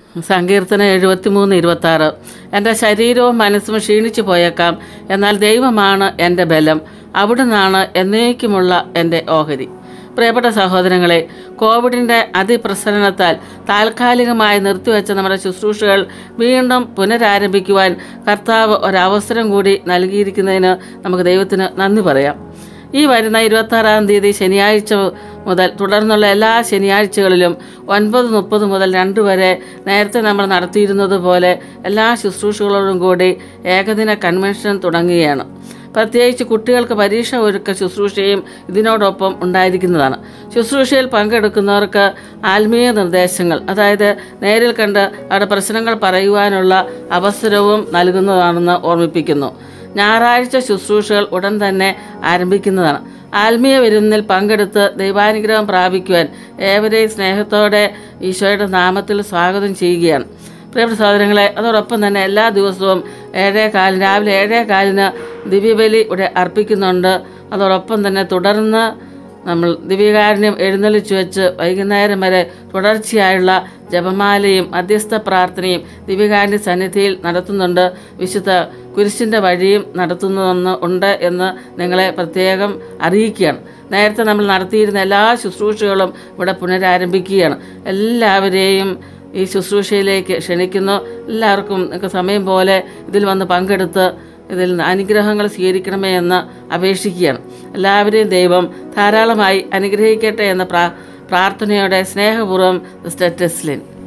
സങ്കീർത്തനം എഴുപത്തിമൂന്ന് ഇരുപത്തി ആറ് എൻ്റെ ശരീരവും മനസ്സും ക്ഷീണിച്ചു പോയേക്കാം എന്നാൽ ദൈവമാണ് എൻ്റെ ബലം അവിടുന്നാണ് എന്നേക്കുമുള്ള എൻ്റെ ഓഹരി പ്രിയപ്പെട്ട സഹോദരങ്ങളെ കോവിഡിൻ്റെ അതിപ്രസരണത്താൽ താൽക്കാലികമായി നിർത്തിവെച്ച നമ്മുടെ ശുശ്രൂഷകൾ വീണ്ടും പുനരാരംഭിക്കുവാൻ കർത്താവ് ഒരവസരം കൂടി നൽകിയിരിക്കുന്നതിന് നമുക്ക് ദൈവത്തിന് നന്ദി പറയാം ഈ വരുന്ന ഇരുപത്താറാം തീയതി ശനിയാഴ്ച മുതൽ തുടർന്നുള്ള എല്ലാ ശനിയാഴ്ചകളിലും ഒൻപത് മുപ്പത് മുതൽ രണ്ട് വരെ നേരത്തെ നമ്മൾ നടത്തിയിരുന്നത് പോലെ എല്ലാ ശുശ്രൂഷകളോടും കൂടി ഏകദിന കൺവെൻഷൻ തുടങ്ങുകയാണ് പ്രത്യേകിച്ച് കുട്ടികൾക്ക് പരീക്ഷ ഒരുക്ക ശുശ്രൂഷയും ഇതിനോടൊപ്പം ഉണ്ടായിരിക്കുന്നതാണ് ശുശ്രൂഷയിൽ പങ്കെടുക്കുന്നവർക്ക് ആത്മീയ നിർദ്ദേശങ്ങൾ അതായത് നേരിൽ കണ്ട് അവിടെ പ്രശ്നങ്ങൾ പറയുവാനുള്ള അവസരവും നൽകുന്നതാണെന്ന് ഓർമ്മിപ്പിക്കുന്നു ഞായറാഴ്ച ശുശ്രൂഷകൾ ഉടൻ തന്നെ ആരംഭിക്കുന്നതാണ് ആത്മീയ വിരുന്നിൽ പങ്കെടുത്ത് ദൈവാനുഗ്രഹം പ്രാപിക്കുവാൻ ഏവരെയും സ്നേഹത്തോടെ ഈശോയുടെ നാമത്തിൽ സ്വാഗതം ചെയ്യുകയാണ് പ്രിയപ്പെട്ട സഹോദരങ്ങളെ അതോടൊപ്പം തന്നെ എല്ലാ ദിവസവും ഏഴേ കാലിന് രാവിലെ ഏഴേ കാലിന് ദിവ്യബലി ഇവിടെ അർപ്പിക്കുന്നുണ്ട് അതോടൊപ്പം തന്നെ തുടർന്ന് നമ്മൾ ദിവ്യകാരുണ്യം എഴുന്നള്ളിച്ചു വെച്ച് വൈകുന്നേരം വരെ തുടർച്ചയായുള്ള ജപമാലയും മധ്യസ്ഥ പ്രാർത്ഥനയും ദിവ്യകാരുണ്യ സന്നിധിയിൽ നടത്തുന്നുണ്ട് വിശുദ്ധ കുരിശിൻ്റെ വഴിയും നടത്തുന്നതെന്ന് ഉണ്ട് എന്ന് നിങ്ങളെ പ്രത്യേകം അറിയിക്കുകയാണ് നേരത്തെ നമ്മൾ നടത്തിയിരുന്ന എല്ലാ ശുശ്രൂഷകളും ഇവിടെ പുനരാരംഭിക്കുകയാണ് എല്ലാവരെയും ഈ ശുശ്രൂഷയിലേക്ക് ക്ഷണിക്കുന്നു എല്ലാവർക്കും നിങ്ങൾക്ക് സമയം പോലെ ഇതിൽ വന്ന് പങ്കെടുത്ത് ഇതിൽ അനുഗ്രഹങ്ങൾ സ്വീകരിക്കണമേ എന്ന് അപേക്ഷിക്കുകയാണ് എല്ലാവരെയും ദൈവം ധാരാളമായി അനുഗ്രഹിക്കട്ടെ എന്ന പ്രാ പ്രാർത്ഥനയോടെ സ്നേഹപൂർവ്വം സിസ്റ്റർ ടെസ്ലിൻ